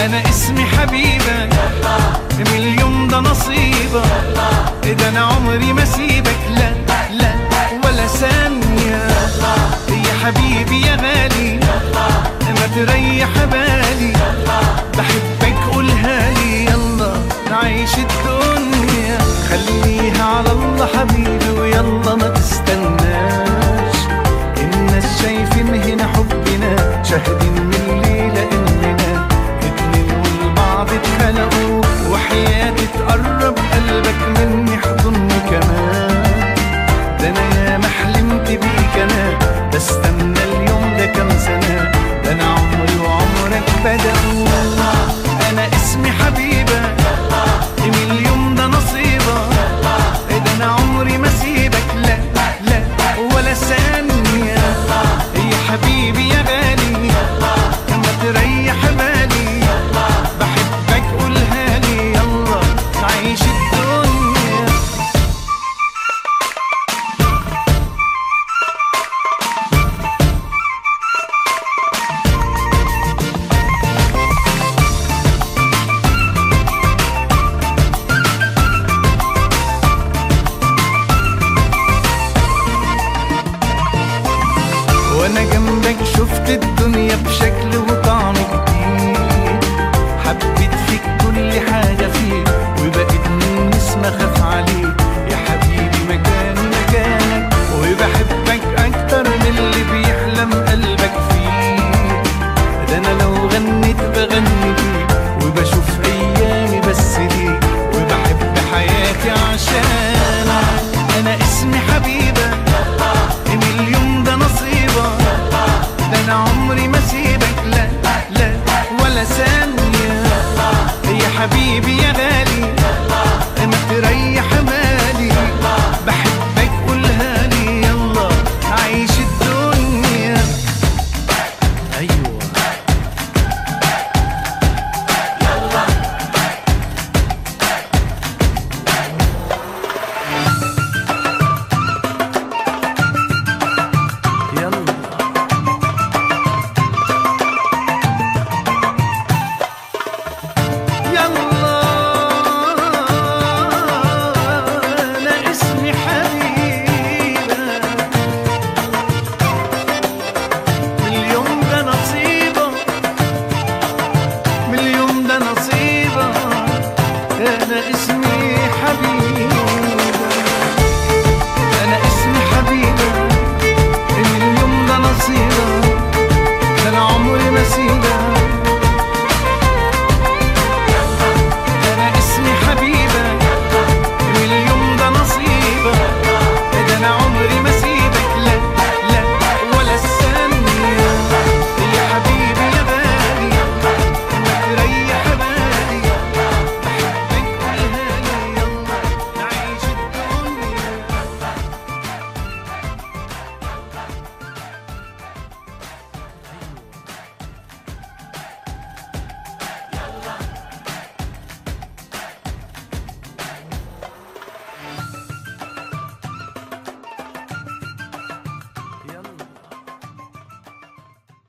انا اسمي حبيبك من اليوم ده نصيبك ده انا عمري ما سيبك لا لا ولا ثانية يا حبيبي يا غالي ما تريح بالي بحبك قولها لي يلا نعيش الدنيا خليها على الله حبيبي ويلا ما تستناش الناس شايفين هنا حبنا شاهدين من الليلة اننا اتنين والبعض اتخلقوا وحياتي تقرب قلبك مني حضني كمان ده انا يا ما حلمت بيك انا بستنى اليوم ده كام سنة ده انا عمري وعمرك بدأوا انا اسمي حبيبة من اليوم ده نصيبة ده انا عمري ما سيبك لا لا ولا ثانية يا حبيبي يا غالي ما تريح بالي بحبك قولها لي يلا نعيش الدنيا وانا جنبك شفت الدنيا بشكل وطعم جديد حبيت فيك كل حاجة فيك وبقيت من اسم اخاف عليك يا حبيبي مكاني مكانك وبحبك اكتر من اللي بيحلم قلبك فيه ده انا لو غنيت بغني بيك وبشوف ايامي بس ليك وبحب حياتي عشانك انا اسمي حبيبك من اليوم ده نصيبة ده انا عمري ما سيبك لا لا ولا ثانية يا حبيبي يا